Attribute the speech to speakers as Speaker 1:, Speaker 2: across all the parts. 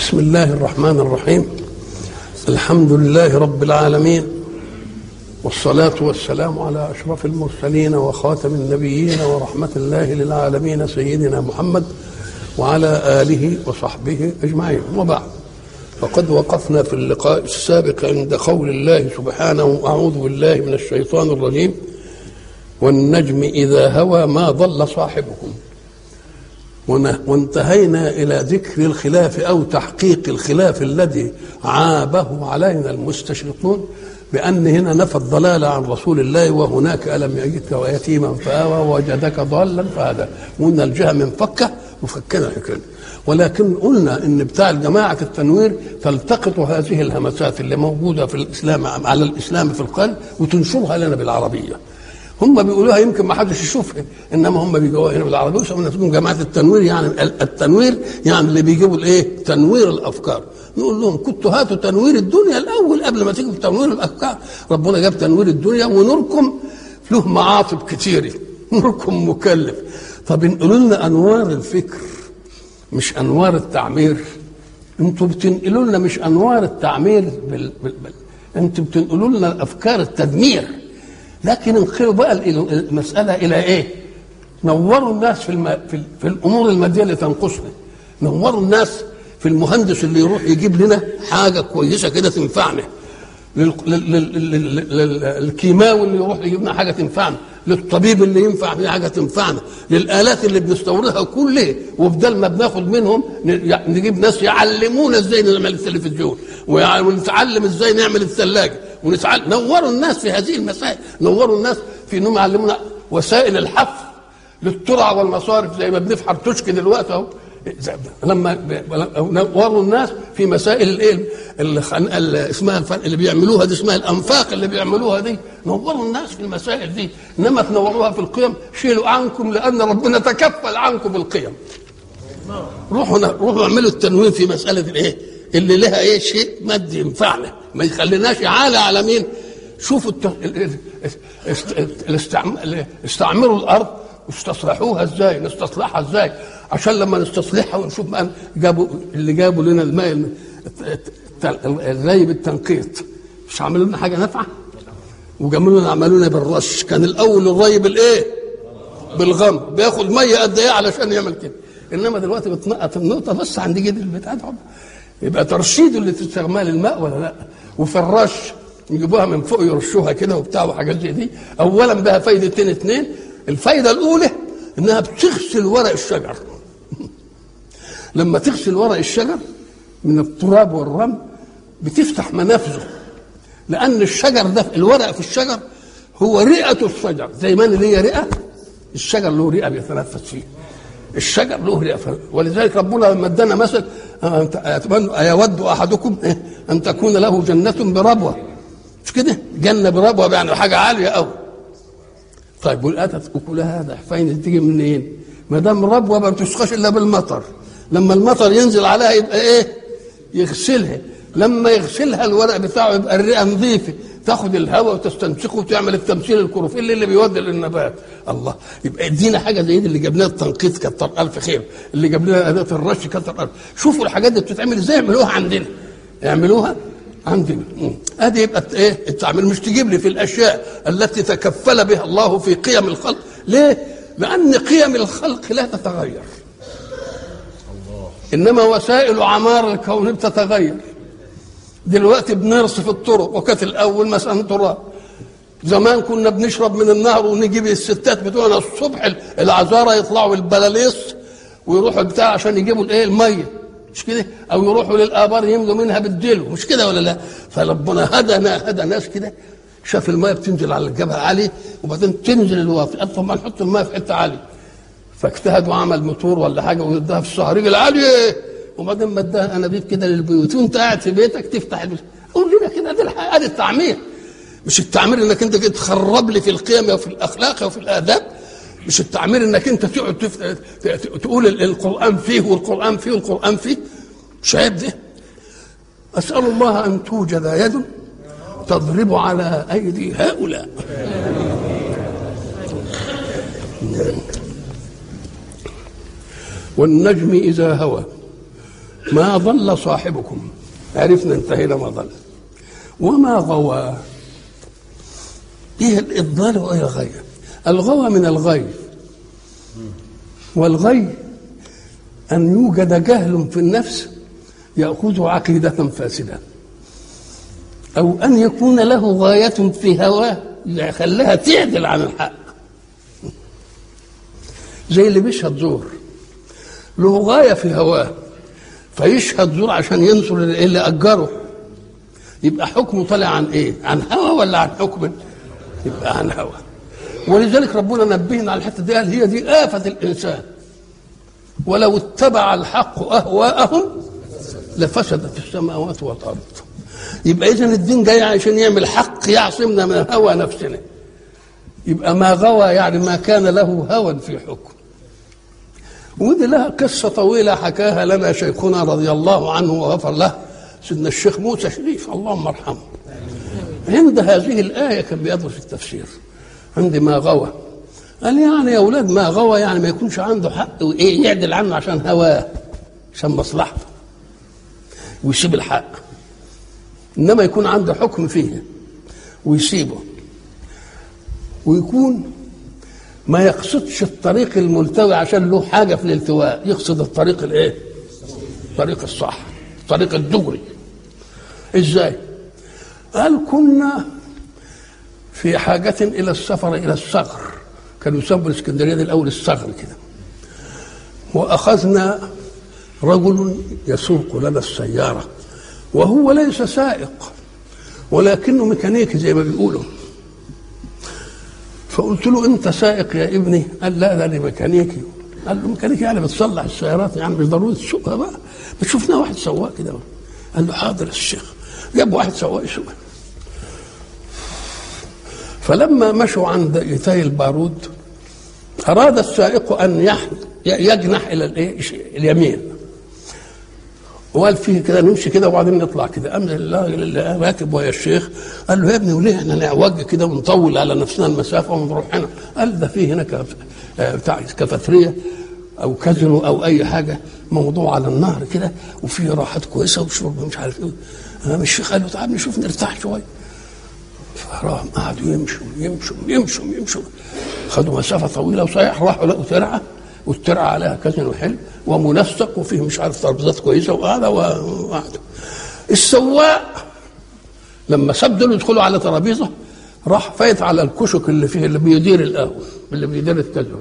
Speaker 1: بسم الله الرحمن الرحيم الحمد لله رب العالمين والصلاة والسلام على أشرف المرسلين وخاتم النبيين ورحمة الله للعالمين سيدنا محمد وعلى آله وصحبه أجمعين وبعد فقد وقفنا في اللقاء السابق عند قول الله سبحانه أعوذ بالله من الشيطان الرجيم والنجم إذا هوى ما ضل صاحبكم وانتهينا إلى ذكر الخلاف أو تحقيق الخلاف الذي عابه علينا المستشرقون بأن هنا نفى الضلال عن رسول الله وهناك ألم يجدك ويتيما فآوى ووجدك ضالا فهدى وقلنا الجهة من فكة وفكنا الحكاية ولكن قلنا ان بتاع جماعه التنوير تلتقط هذه الهمسات اللي موجوده في الاسلام على الاسلام في القلب وتنشرها لنا بالعربيه هم بيقولوها يمكن ما حدش يشوفها انما هم بيجوها هنا بالعربيه ويسمون نفسهم جماعه التنوير يعني التنوير يعني اللي بيجيبوا الايه؟ تنوير الافكار نقول لهم كنتوا هاتوا تنوير الدنيا الاول قبل ما تيجوا تنوير الافكار ربنا جاب تنوير الدنيا ونوركم له معاطب كتيره نوركم مكلف طب انقلوا لنا انوار الفكر مش انوار التعمير انتوا بتنقلوا لنا مش انوار التعمير بال... بال... بال... انتوا بتنقلوا لنا افكار التدمير لكن انقلوا بقى المساله الى ايه؟ نوروا الناس في, الم... في, ال... في الامور الماديه اللي تنقصنا نوروا الناس في المهندس اللي يروح يجيب لنا حاجه كويسه كده تنفعنا لل... لل... لل... للكيماوي اللي يروح يجيب لنا حاجه تنفعنا للطبيب اللي ينفع في حاجه تنفعنا للالات اللي بنستوردها كلها وبدل ما بناخد منهم نجيب ناس يعلمونا ازاي نعمل التلفزيون ونتعلم ازاي نعمل الثلاجه ونتعلم نوروا الناس في هذه المسائل نوروا الناس في انهم يعلمونا وسائل الحفر للترع والمصارف زي ما بنفحر تشكي دلوقتي اهو لما نوروا الناس في مسائل الايه اللي اسمها اللي بيعملوها دي اسمها الانفاق اللي بيعملوها دي نوروا الناس في المسائل دي انما تنوروها في القيم شيلوا عنكم لان ربنا تكفل عنكم بالقيم روحوا روحوا اعملوا التنوين في مساله الايه اللي لها ايه شيء مادي ينفعنا ما يخليناش عالة على مين شوفوا استعمروا الارض استصلحوها ازاي نستصلحها ازاي عشان لما نستصلحها ونشوف بقى جابوا اللي جابوا لنا الماء الري بالتنقيط مش عملوا لنا حاجه نافعه وجملوا لنا عملوا لنا بالرش كان الاول الري بالايه بالغم بياخد ميه قد ايه علشان يعمل كده انما دلوقتي بتنقط النقطه بس عند جد البتاع يبقى ترشيد اللي تستعمل الماء ولا لا وفي الرش يجيبوها من فوق يرشوها كده وبتاع وحاجات زي دي اولا بها فايدتين اثنين الفايده الاولى انها بتغسل ورق الشجر لما تغسل ورق الشجر من التراب والرمل بتفتح منافذه لان الشجر ده الورق في الشجر هو رئه الشجر زي ما اللي هي رئه الشجر له رئه بيتنفس فيه الشجر له رئه ولذلك ربنا لما ادانا مثل ايود احدكم ان تكون له جنه بربوه مش كده جنه بربوه يعني حاجه عاليه قوي طيب والاتت اكلها هذا فين تيجي منين؟ ما دام ربوه ما بتسقاش الا بالمطر لما المطر ينزل عليها يبقى ايه؟ يغسلها لما يغسلها الورق بتاعه يبقى الرئه نظيفه تاخد الهواء وتستنسخه وتعمل التمثيل الكروفيل اللي بيودي للنبات الله يبقى ادينا حاجه زي دي اللي جاب لنا التنقيط كتر الف خير اللي جاب لنا اداه الرش كتر الف شوفوا الحاجات دي بتتعمل ازاي يعملوها عندنا يعملوها عندنا ادي يبقى ايه التعمير مش تجيب لي في الاشياء التي تكفل بها الله في قيم الخلق ليه لان قيم الخلق لا تتغير انما وسائل عمار الكون بتتغير دلوقتي بنرصف الطرق وكانت الاول مثلا تراب زمان كنا بنشرب من النهر ونجيب الستات بتوعنا الصبح العذاره يطلعوا البلاليص ويروحوا بتاع عشان يجيبوا الايه الميه مش كده او يروحوا للابار يملوا منها بالدلو مش كده ولا لا فربنا هدى هدى ناس كده شاف الميه بتنزل على الجبهه عالي وبعدين تنزل الواطي قال طب ما نحط الميه في حته عاليه فاجتهد وعمل موتور ولا حاجه واداها في الصهريج العاليه وبعدين ما اداها انابيب كده للبيوت وانت قاعد في بيتك تفتح البيت قول لنا كده دي الحقيقه دي التعمير مش التعمير انك انت كده تخرب لي في القيم وفي الاخلاق وفي الاداب مش التعمير انك انت تقعد تفت... تقول القران فيه والقران فيه والقران فيه مش عيب ده اسال الله ان توجد يد تضرب على ايدي هؤلاء والنجم اذا هوى ما ضل صاحبكم عرفنا انتهينا ما ضل وما غوى ايه الاضلال وايه الغي الغوى من الغي والغي ان يوجد جهل في النفس ياخذ عقيده فاسده او ان يكون له غايه في هواه يخليها تعدل عن الحق زي اللي بيشهد زور له غايه في هواه فيشهد زور عشان ينصر اللي اجره يبقى حكمه طالع عن ايه عن هوى ولا عن حكم يبقى عن هوى ولذلك ربنا نبهنا على الحته دي قال هي دي آفة الإنسان ولو اتبع الحق أهواءهم لفسدت السماوات والأرض يبقى إذا الدين جاي عشان يعمل حق يعصمنا من هوى نفسنا يبقى ما غوى يعني ما كان له هوى في حكم ودي لها قصة طويلة حكاها لنا شيخنا رضي الله عنه وغفر له سيدنا الشيخ موسى شريف اللهم ارحمه عند هذه الآية كان بيدرس التفسير عند ما غوى قال يعني يا أولاد ما غوى يعني ما يكونش عنده حق وإيه يعدل عنه عشان هواه عشان مصلحته ويسيب الحق إنما يكون عنده حكم فيه ويسيبه ويكون ما يقصدش الطريق الملتوي عشان له حاجة في الالتواء يقصد الطريق الايه الطريق الصح الطريق الدغري ازاي قال كنا في حاجة إلى السفر إلى الصغر كانوا يسموا الإسكندرية دي الأول الصغر كده وأخذنا رجل يسوق لنا السيارة وهو ليس سائق ولكنه ميكانيكي زي ما بيقولوا فقلت له انت سائق يا ابني قال لا ده انا ميكانيكي قال له ميكانيكي يعني بتصلح السيارات يعني مش ضروري تسوقها بقى بس شفنا واحد سواق كده قال له حاضر الشيخ جاب واحد سواق يسوقها فلما مشوا عند ايتاي البارود اراد السائق ان يجنح الى الايه اليمين وقال فيه كده نمشي كده وبعدين نطلع كده امن الله اللي راكب ويا الشيخ قال له يا ابني وليه احنا نعوج كده ونطول على نفسنا المسافه ونروح هنا قال ده فيه هنا بتاع كافاتريا او كازينو او اي حاجه موضوع على النهر كده وفيه راحات كويسه وشرب مش عارف ايه انا الشيخ قال له تعال نشوف نرتاح شويه فراهم قعدوا يمشوا يمشوا يمشوا يمشوا خدوا مسافه طويله وصحيح راحوا لقوا ترعه والترعه عليها كازينو حلو ومنسق وفيه مش عارف ترابيزات كويسه وقعدوا وقعدوا السواق لما ساب دول يدخلوا على ترابيزه راح فايت على الكشك اللي فيه اللي بيدير القهوه اللي بيدير الكازينو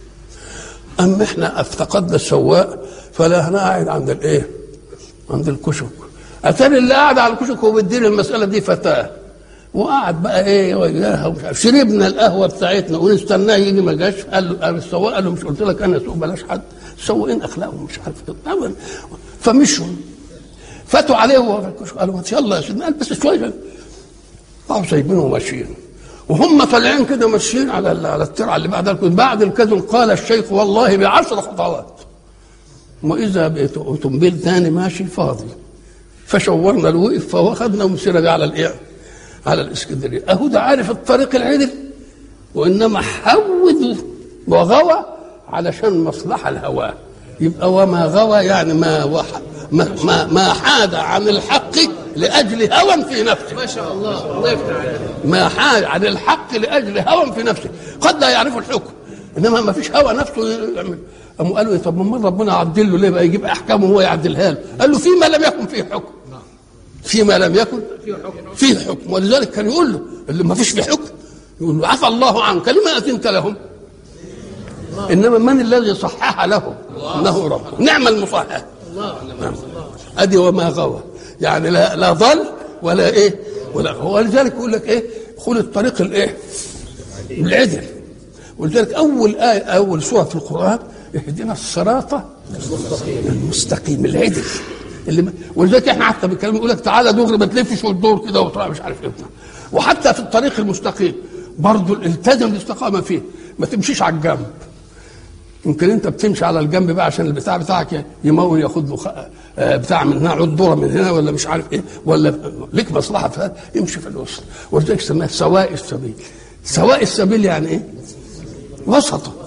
Speaker 1: اما احنا افتقدنا السواق فلا انا قاعد عند الايه؟ عند الكشك اتاري اللي قاعد على الكشك هو بيدير المساله دي فتاه وقعد بقى ايه وياها ومش عارف شربنا القهوه بتاعتنا ونستناه يجي ما جاش قال له قال السواق قال له مش قلت لك انا اسوق بلاش حد السواقين اخلاقهم مش عارف ايه فمشوا فاتوا عليه وهو في الكشك قالوا ما يلا يا سيدنا قال بس شويه راحوا سايبينه وماشيين وهم طالعين كده ماشيين على على الترعه اللي بعد الكذب بعد الكذب قال الشيخ والله بعشر خطوات واذا باوتومبيل ثاني ماشي فاضي فشورنا الوقف فاخذنا ومسيرنا على الايه؟ على الاسكندريه اهو ده عارف الطريق العدل وانما حود وغوى علشان مصلحه الهواه يبقى وما غوى يعني ما وح ما ما, ما حاد عن الحق لاجل هوى في نفسه
Speaker 2: ما شاء الله الله يفتح عليك
Speaker 1: ما حاد عن الحق لاجل هوى في نفسه قد لا يعرف الحكم انما ما فيش هوى نفسه يعمل قاموا قالوا طب ما ربنا عدل له ليه بقى يجيب احكامه وهو يعدلها له قال له فيما لم يكن فيه حكم فيما لم يكن فيه حكم ولذلك كان يقول له اللي ما فيش فيه حكم يقول له عفى الله عنك لما اذنت لهم انما من الذي صحح لهم انه رب نعم المصحح نعم. ادي وما غوى يعني لا لا ضل ولا ايه ولا غوى ولذلك يقول لك ايه خذ الطريق الايه العدل ولذلك اول ايه اول سوره في القران اهدنا الصراط المستقيم العدل اللي ما ولذلك احنا حتى بنتكلم يقول لك تعالى دغري ما تلفش وتدور كده وتروح مش عارف ايه وحتى في الطريق المستقيم برضه التزم الاستقامه فيه ما تمشيش على الجنب يمكن انت بتمشي على الجنب بقى عشان البتاع بتاعك يمول ياخد له خ... بتاع من هنا عود ذره من هنا ولا مش عارف ايه ولا ليك مصلحه في هذا يمشي في الوسط ولذلك سماها سواء السبيل سواء السبيل يعني ايه؟ وسطه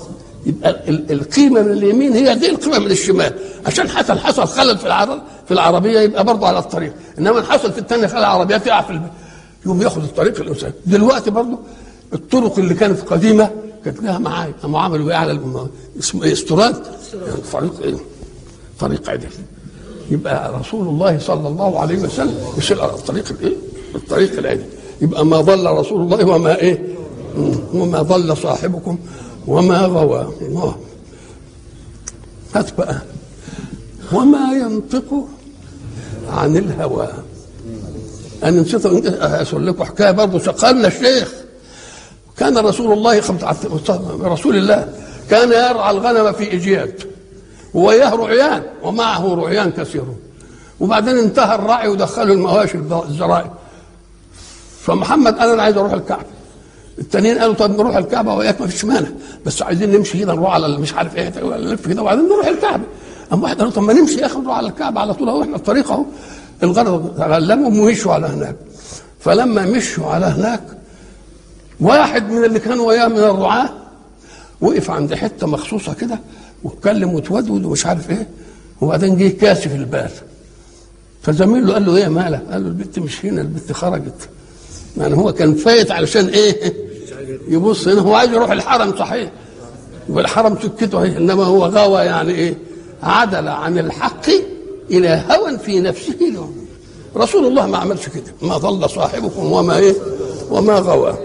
Speaker 1: يبقى ال- القيمه من اليمين هي دي القيمه من الشمال عشان حصل حصل خلل في العرب في العربيه يبقى برضه على الطريق انما إن حصل في الثانيه خلل العربيه تقع في الب... يقوم ياخد الطريق الانسان دلوقتي برضه الطرق اللي كانت قديمه كانت لها معايا قاموا عملوا ايه على الم... اسمه ايه استراد يعني طريق ايه طريق عدل يبقى رسول الله صلى الله عليه وسلم يسير على الطريق الايه الطريق العدل يبقى ما ضل رسول الله وما ايه مم. وما ضل صاحبكم وما غوى الله هات بقى وما ينطق عن الهوى انا نسيت اقول لكم حكايه برضه شقالنا الشيخ كان رسول الله خمسة رسول الله كان يرعى الغنم في اجياد وياه رعيان ومعه رعيان كثيرون وبعدين انتهى الرعي ودخلوا المواشي الزرائع فمحمد قال انا عايز اروح الكعبه التانيين قالوا طب نروح الكعبه وياك ما فيش مانع بس عايزين نمشي كده نروح على مش عارف ايه نلف كده وبعدين نروح الكعبه اما واحد قال له طب ما نمشي يا اخي نروح على الكعبه على طول اهو احنا الطريق اهو الغرض تغلبهم ومشوا على هناك فلما مشوا على هناك واحد من اللي كانوا وياه من الرعاه وقف عند حته مخصوصه كده واتكلم وتودود ومش عارف ايه وبعدين جه كاسف البال فزميله قال له ايه مالك؟ قال له البت مش هنا البت خرجت يعني هو كان فايت علشان ايه؟ يبص هنا هو عايز يروح الحرم صحيح والحرم سكته اهي انما هو غوى يعني ايه؟ عدل عن الحق الى هوى في نفسه له رسول الله ما عملش كده ما ضل صاحبكم وما ايه؟ وما غوى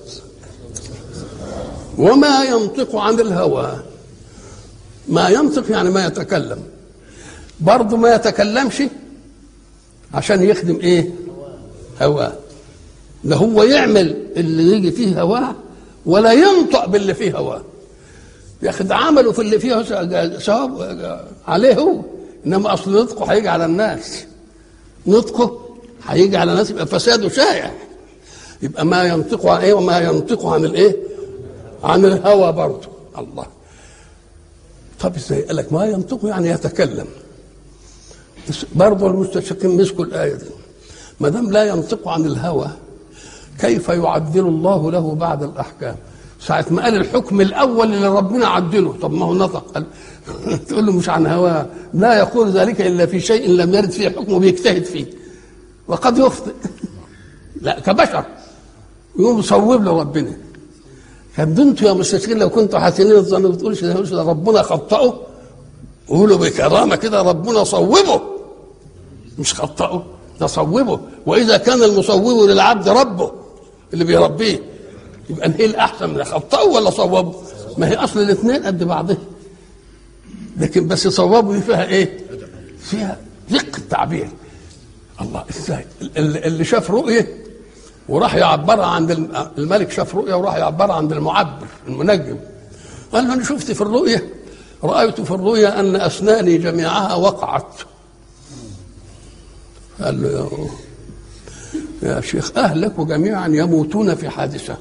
Speaker 1: وما ينطق عن الهوى ما ينطق يعني ما يتكلم برضه ما يتكلمش عشان يخدم ايه هواه لا هو يعمل اللي يجي فيه هواه ولا ينطق باللي فيه هواه ياخد عمله في اللي فيه ثواب عليه هو انما اصل نطقه هيجي على الناس نطقه هيجي على الناس يبقى فساده شائع يبقى ما ينطق عن ايه وما ينطق عن الايه عن الهوى برضه الله طب ازاي قال لك ما ينطق يعني يتكلم برضه المستشرقين مسكوا الايه دي ما دام لا ينطق عن الهوى كيف يعدل الله له بعد الاحكام ساعة ما قال الحكم الأول اللي ربنا عدله طب ما هو نطق قال تقول له مش عن هواه لا يقول ذلك إلا في شيء لم يرد فيه حكمه بيجتهد فيه وقد يخطئ لا كبشر يقوم يصوب له ربنا طب انتوا يا مستشرقين لو كنتوا حاسين الظن ما بتقولش ده ده ربنا خطأه قولوا بكرامه كده ربنا صوبه مش خطأه ده صوبه واذا كان المصوب للعبد ربه اللي بيربيه يبقى ايه الاحسن من خطأه ولا صوبه؟ ما هي اصل الاثنين قد بعضهم لكن بس صوبه دي فيها ايه؟ فيها دقه التعبير الله ازاي؟ اللي شاف رؤيه وراح يعبرها عند الملك شاف رؤيا وراح يعبرها عند المعبر المنجم قال له انا شفت في الرؤيا رايت في الرؤيا ان اسناني جميعها وقعت قال له يا, يا شيخ اهلك جميعا يموتون في حادثه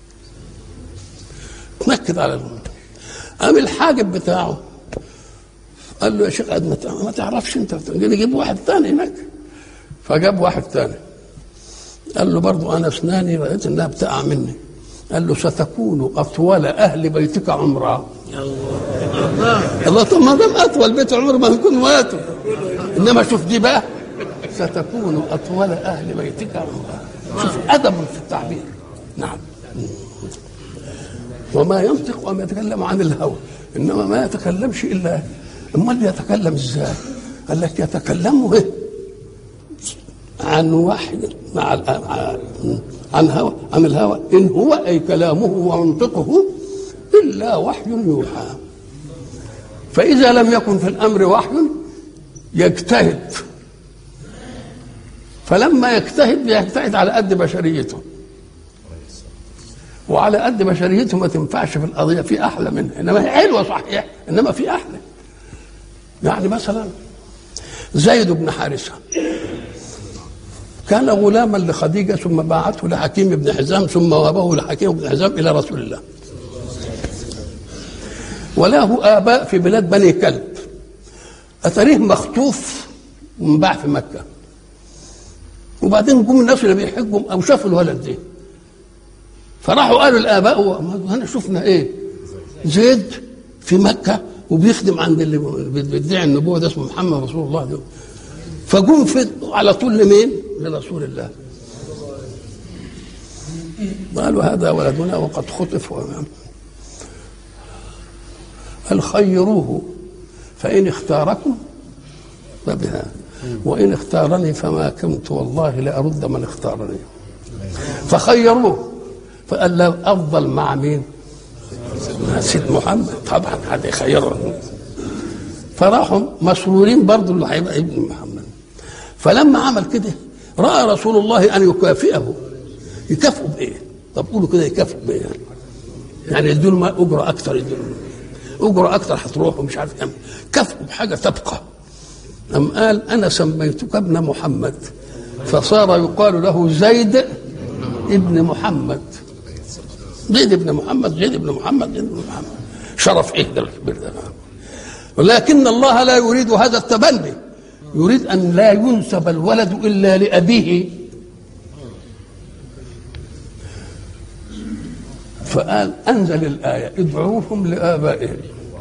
Speaker 1: تنكد على الموت قام الحاجب بتاعه قال له يا شيخ ما تعرفش انت نجيب واحد ثاني هناك فجاب واحد ثاني قال له برضو انا اسناني رايت انها بتقع مني قال له ستكون اطول اهل بيتك عمرا الله الله طب ما دام اطول بيت عمر ما نكون ماتوا انما شوف دي بقى ستكون اطول اهل بيتك عمرا شوف ادب في التعبير نعم وما ينطق وما يتكلم عن الهوى انما ما يتكلمش الا امال يتكلم ازاي؟ قال لك يتكلم إيه؟ عن وحي مع عن هوى عن الهوى ان هو اي كلامه ومنطقه الا وحي يوحى فاذا لم يكن في الامر وحي يجتهد فلما يجتهد يجتهد على قد بشريته وعلى قد بشريته ما تنفعش في القضيه في احلى منها انما هي حلوه صحيح انما في احلى يعني مثلا زيد بن حارثه كان غلاما لخديجة ثم باعته لحكيم بن حزام ثم وهبه لحكيم بن حزام إلى رسول الله وله آباء في بلاد بني كلب أتريه مخطوف ومباع في مكة وبعدين جم الناس اللي بيحجوا أو شافوا الولد ده فراحوا قالوا الآباء هنا شفنا إيه زيد في مكه وبيخدم عند اللي بيدعي النبوه ده اسمه محمد رسول الله ده فجم في على طول لمين؟ لرسول الله قالوا هذا ولدنا وقد خطف قال خيروه فإن اختاركم فبها وإن اختارني فما كنت والله لأرد من اختارني فخيروه فقال له أفضل مع مين؟ مع سيد محمد طبعا هذا يخيره فراحوا مسرورين برضه اللي هيبقى ابن محمد فلما عمل كده راى رسول الله ان يكافئه يكافئه بايه؟ طب قولوا كده يكافئه بايه؟ يعني, يعني يدوا له اجره اكثر يدوا اجره اكثر هتروح ومش عارف كم كافئه بحاجه تبقى أم قال انا سميتك ابن محمد فصار يقال له زيد ابن محمد زيد ابن محمد زيد ابن محمد زيد ابن محمد شرف ايه ده الكبير ده ولكن الله لا يريد هذا التبني يريد ان لا ينسب الولد الا لابيه فقال انزل الايه ادعوهم لابائهم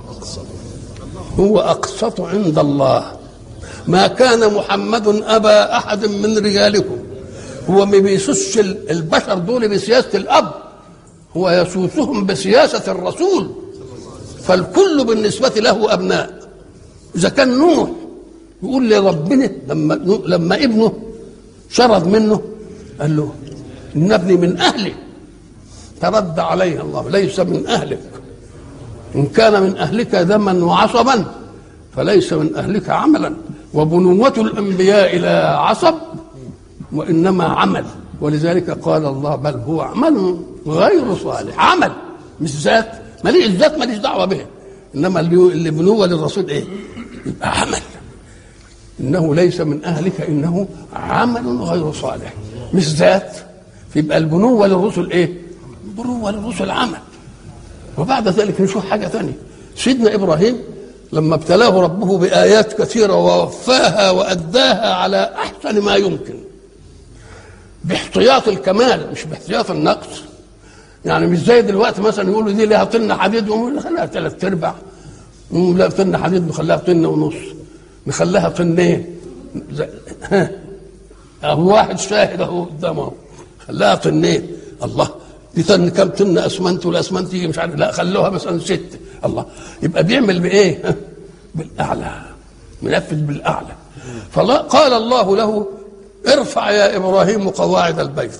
Speaker 1: هو اقسط عند الله ما كان محمد ابا احد من رجالكم هو ما بيسوسش البشر دول بسياسه الاب هو يسوسهم بسياسه الرسول فالكل بالنسبه له ابناء اذا كان نوح يقول لربنا لما لما ابنه شرد منه قال له ان ابني من اهلي ترد عليه الله ليس من اهلك ان كان من اهلك دما وعصبا فليس من اهلك عملا وبنوة الانبياء لا عصب وانما عمل ولذلك قال الله بل هو عمل غير صالح عمل مش ذات ماليش الذات ماليش دعوه به انما اللي بنوه للرسول ايه؟ يبقى عمل انه ليس من اهلك انه عمل غير صالح مش ذات يبقى البنوه للرسل ايه؟ البنوه للرسل عمل وبعد ذلك نشوف حاجه ثانيه سيدنا ابراهيم لما ابتلاه ربه بايات كثيره ووفاها واداها على احسن ما يمكن باحتياط الكمال مش باحتياط النقص يعني مش زي دلوقتي مثلا يقولوا دي ليها طن حديد ويقول خليها ثلاث ارباع لا طن حديد نخليها طن ونص نخليها طنين ها اهو واحد شاهد اهو قدامه خلاها طنين الله دي طن كم طن اسمنت والاسمنت يجي مش عارف لا خلوها مثلا ست الله يبقى بيعمل بايه؟ بالاعلى منفذ بالاعلى فقال الله له ارفع يا ابراهيم قواعد البيت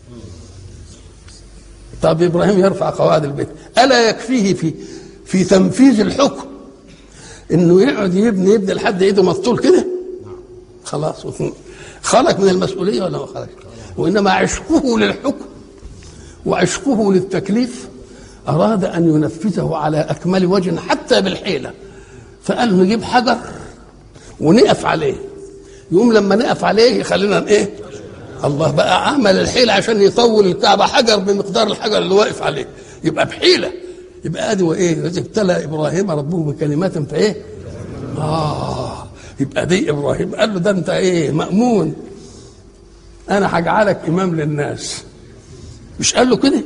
Speaker 1: طب ابراهيم يرفع قواعد البيت الا يكفيه في في تنفيذ الحكم انه يقعد يبني يبني لحد ايده مطول كده خلاص خرج من المسؤوليه ولا ما خرج وانما عشقه للحكم وعشقه للتكليف اراد ان ينفذه على اكمل وجه حتى بالحيله فقال نجيب حجر ونقف عليه يقوم لما نقف عليه يخلينا ايه الله بقى عمل الحيله عشان يطول الكعبه حجر بمقدار الحجر اللي واقف عليه يبقى بحيله يبقى ادي وايه ابتلى ابراهيم ربه بكلمات فايه اه يبقى دي ابراهيم قال له ده انت ايه مامون انا هجعلك امام للناس مش قال له كده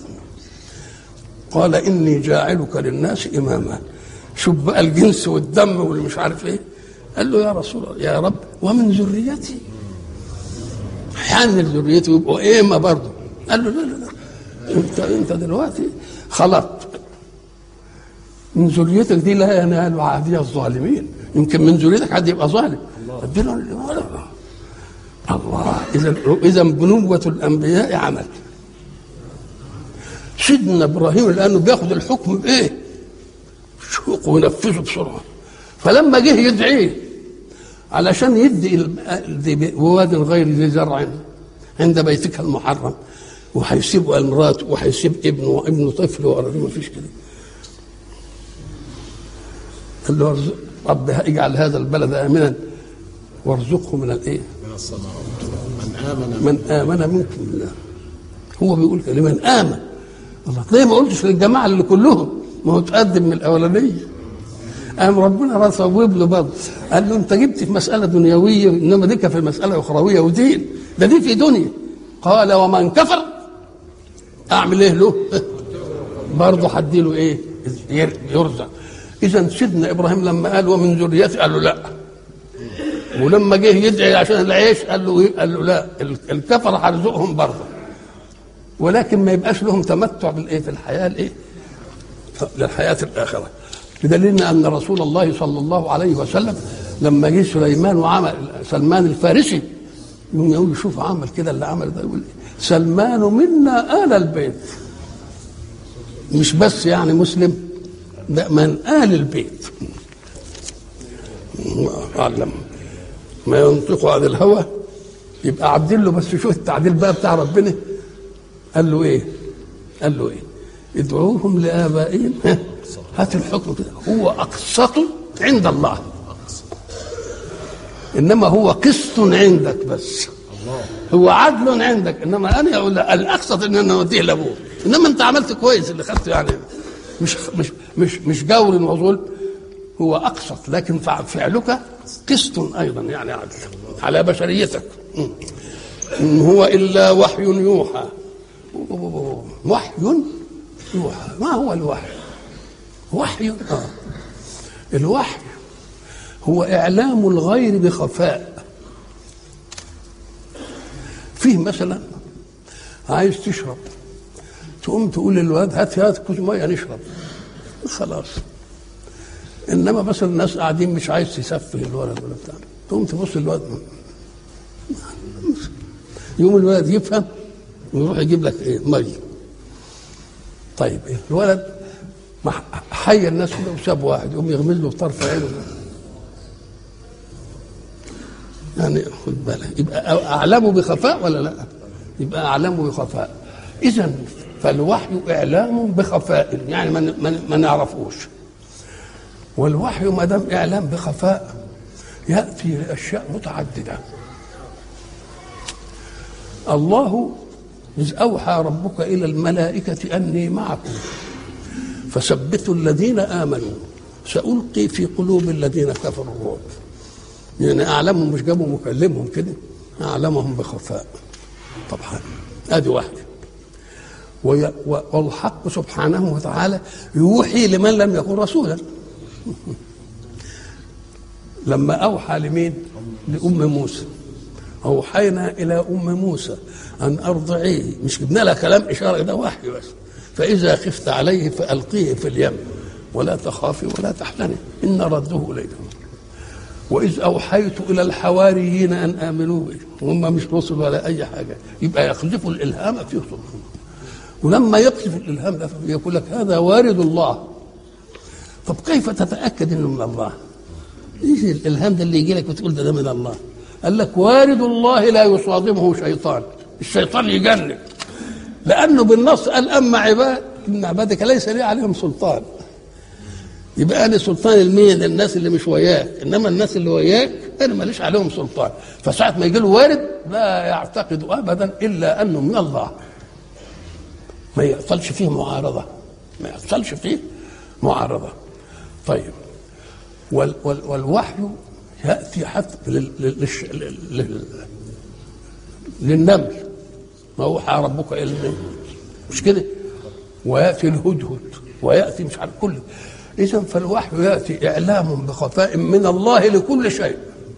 Speaker 1: قال اني جاعلك للناس اماما شوف بقى الجنس والدم واللي مش عارف ايه قال له يا رسول الله يا رب ومن ذريتي احيانا ذريته يبقوا ائمه برضه قال له لا لا لا انت انت دلوقتي خلط من ذريتك دي لا ينال عادية الظالمين يمكن من ذريتك حد يبقى ظالم اديله الله اذا اذا بنوة الانبياء عمل سيدنا ابراهيم لانه بياخد الحكم بايه؟ شوق وينفذه بسرعه فلما جه يدعيه علشان يدي وواد غير ذي زرع عند بيتك المحرم وهيسيب مراته وهيسيب ابنه وابنه طفل ورا ما فيش كده قال له رب اجعل هذا البلد امنا وارزقه من الايه؟
Speaker 3: من الصدقات من امن
Speaker 1: من امن منكم بالله هو بيقول كده لمن امن الله ليه ما قلتش للجماعه اللي كلهم ما هو تقدم من الاولانيه قام ربنا صوب له برضه قال له انت جبت في مساله دنيويه انما ديك في مساله اخرويه ودين ده دي في دنيا قال ومن كفر اعمل ايه له؟ برضه هديله ايه؟ يرزق اذا سيدنا ابراهيم لما قال ومن ذريتي قال له لا ولما جه يدعي عشان العيش قال له إيه؟ قال له لا الكفر هرزقهم برضه ولكن ما يبقاش لهم تمتع بالايه في الحياه الايه للحياه الاخره بدليل ان رسول الله صلى الله عليه وسلم لما جه سليمان وعمل سلمان الفارسي يقوم يقول شوف عمل كده اللي عمل ده يقول سلمان منا آل البيت مش بس يعني مسلم لا من آل البيت أعلم ما ينطق عن الهوى يبقى عدل له بس شوف التعديل بقى بتاع ربنا قال له ايه قال له ايه ادعوهم لآبائهم هات الحكم كده هو أقسط عند الله إنما هو قسط عندك بس هو عدل عندك انما انا اقول الاقسط ان انا اوديه لابوه انما انت عملت كويس اللي خدته يعني مش مش مش مش جور وظلم هو اقسط لكن فعلك قسط ايضا يعني عدل على بشريتك ان هو الا وحي يوحى وحي يوحى ما هو الوحي وحي آه. الوحي هو اعلام الغير بخفاء فيه مثلا عايز تشرب تقوم تقول للواد هات هات كوز ميه نشرب خلاص انما مثلا الناس قاعدين مش عايز تسفه الولد ولا بتاع تقوم تبص للواد يوم الولد يفهم ويروح يجيب لك ايه ميه طيب إيه؟ الولد حي الناس كده وساب واحد يقوم يغمز له بطرف عينه يعني خد بالك يبقى اعلمه بخفاء ولا لا؟ يبقى اعلمه بخفاء اذا فالوحي اعلام بخفاء يعني ما ما نعرفوش والوحي ما دام اعلام بخفاء ياتي لاشياء متعدده الله إذ أوحى ربك إلى الملائكة أني معكم فثبتوا الذين آمنوا سألقي في قلوب الذين كفروا الرعب يعني أعلمهم مش جابوا مكلمهم كده أعلمهم بخفاء طبعا هذه واحدة والحق سبحانه وتعالى يوحي لمن لم يكن رسولا لما أوحى لمين لأم موسى أوحينا إلى أم موسى أن أرضعيه مش جبنا لها كلام إشارة ده وحي بس فإذا خفت عليه فألقيه في اليم ولا تخافي ولا تحزني إن رده إليكم وإذ أوحيت إلى الحواريين أن آمنوا بي هم مش رسل ولا أي حاجة يبقى يقذفوا الإلهام في صدورهم ولما يقذف الإلهام ده يقول لك هذا وارد الله طب كيف تتأكد إنه من الله؟ إيش الإلهام ده اللي يجي لك وتقول ده, ده من الله؟ قال لك وارد الله لا يصادمه شيطان الشيطان يجنن لأنه بالنص قال أما عباد إن عبادك ليس لي عليهم سلطان يبقى انا سلطان المين الناس اللي مش وياك انما الناس اللي وياك انا ماليش عليهم سلطان فساعه ما يجي له وارد لا يعتقد ابدا الا انه من الله ما يحصلش فيه معارضه ما يحصلش فيه معارضه طيب وال وال والوحي ياتي حتى لل لل لل للنمل ما اوحى ربك الى النمل مش كده وياتي الهدهد وياتي مش عارف كل إذا فالوحي يأتي إعلام بخفاء من الله لكل شيء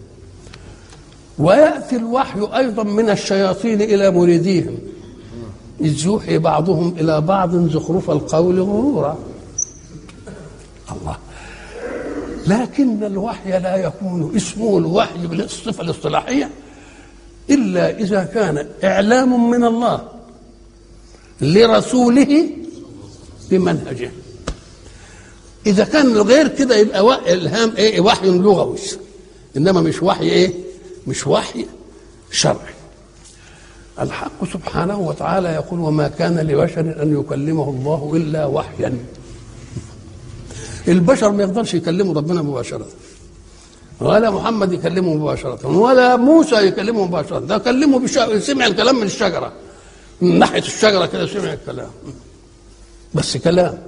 Speaker 1: ويأتي الوحي أيضا من الشياطين إلى مريديهم إذ يوحي بعضهم إلى بعض زخرف القول غرورا الله لكن الوحي لا يكون اسمه الوحي بالصفة الاصطلاحية إلا إذا كان إعلام من الله لرسوله بمنهجه اذا كان غير كده يبقى الهام ايه وحي لغوي انما مش وحي ايه مش وحي شرعي الحق سبحانه وتعالى يقول وما كان لبشر ان يكلمه الله الا وحيا البشر ما يقدرش يكلموا ربنا مباشره ولا محمد يكلمه مباشرة ولا موسى يكلمه مباشرة ده كلمه بش... سمع الكلام من الشجرة من ناحية الشجرة كده سمع الكلام بس كلام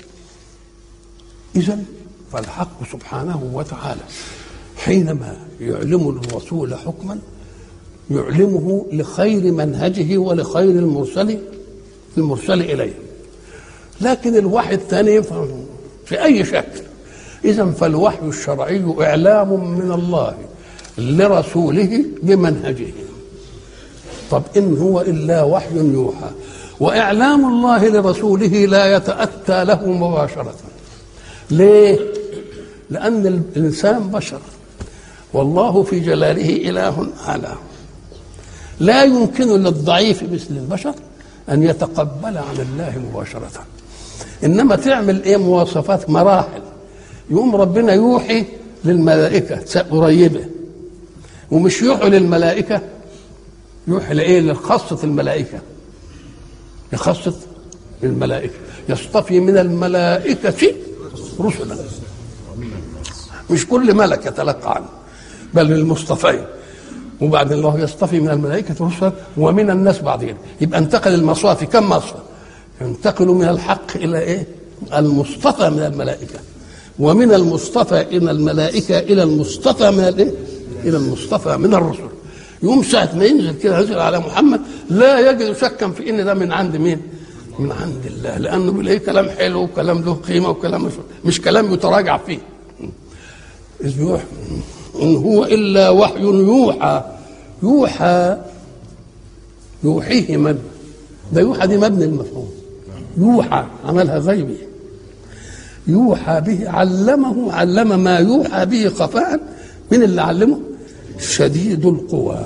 Speaker 1: إذا فالحق سبحانه وتعالى حينما يعلم الرسول حكما يعلمه لخير منهجه ولخير المرسل المرسل إليه لكن الوحي الثاني في أي شكل إذا فالوحي الشرعي إعلام من الله لرسوله بمنهجه طب إن هو إلا وحي يوحى وإعلام الله لرسوله لا يتأتى له مباشرة ليه؟ لأن الإنسان بشر والله في جلاله إله أعلى لا يمكن للضعيف مثل البشر أن يتقبل عن الله مباشرة إنما تعمل إيه مواصفات مراحل يقوم ربنا يوحي للملائكة قريبة ومش يوحي للملائكة يوحي لإيه لخاصة الملائكة لخاصة الملائكة يصطفي من الملائكة رسلا مش كل ملك يتلقى عنه بل المصطفين وبعدين الله يصطفي من الملائكة رسلا ومن الناس بعضهم يبقى انتقل المصاف كم مصفى ينتقل من الحق إلى إيه المصطفى من الملائكة ومن المصطفى إلى الملائكة إلى المصطفى من الإيه إلى المصطفى من الرسل يوم ساعة ما ينزل كده ينزل على محمد لا يجد شكا في إن ده من عند مين من عند الله لأنه بيلاقيه كلام حلو وكلام له قيمة وكلام مش, مش كلام يتراجع فيه إذ يوحى إن هو إلا وحي يوحى يوحى يوحيه من ده يوحى دي مبني المفهوم يوحى عملها غيبي يوحى به علمه علم ما يوحى به خفاء من اللي علمه شديد القوى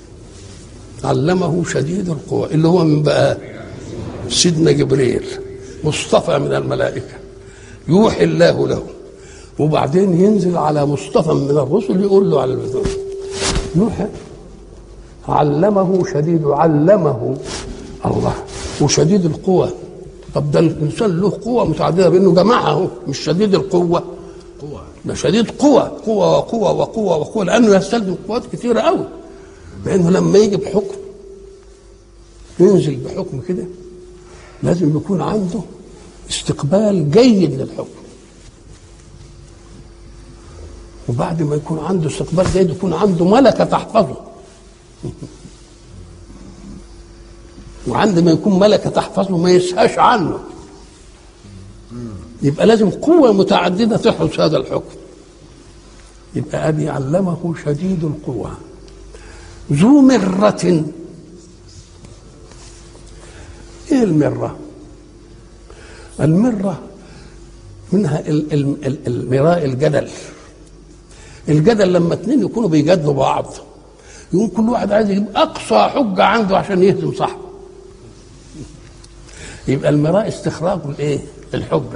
Speaker 1: علمه شديد القوى اللي هو من بقى سيدنا جبريل مصطفى من الملائكة يوحي الله له وبعدين ينزل على مصطفى من الرسل يقول له على البدر يوحى علمه شديد علمه الله وشديد القوى طب ده الانسان له قوه متعدده بانه جمعها مش شديد القوه
Speaker 3: قوة
Speaker 1: ده شديد قوة قوة وقوة وقوة وقوة لأنه يستلزم قوات كثيرة أوي لأنه لما يجي بحكم ينزل بحكم كده لازم يكون عنده استقبال جيد للحكم وبعد ما يكون عنده استقبال جيد يكون عنده ملكة تحفظه وعندما يكون ملكة تحفظه ما يسهاش عنه يبقى لازم قوة متعددة تحرس هذا الحكم يبقى أبي علمه شديد القوى ذو مرة إيه المرة؟ المرة منها ال- ال- ال- المراء الجدل الجدل لما اتنين يكونوا بيجادلوا بعض يقوم كل واحد عايز يجيب أقصى حجة عنده عشان يهزم صاحبه يبقى المراء استخراج الايه؟ الحجه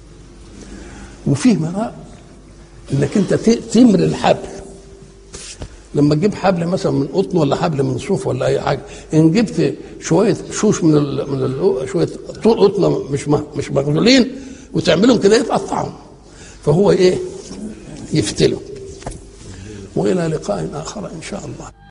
Speaker 1: وفيه مراء انك انت ت- تمر الحبل لما تجيب حبل مثلا من قطن ولا حبل من صوف ولا اي حاجه ان جبت شويه شوش من ال من ال شويه طول قطنه مش م- مش مغلولين وتعملهم كده يتقطعهم فهو ايه يفتله والى لقاء اخر ان شاء الله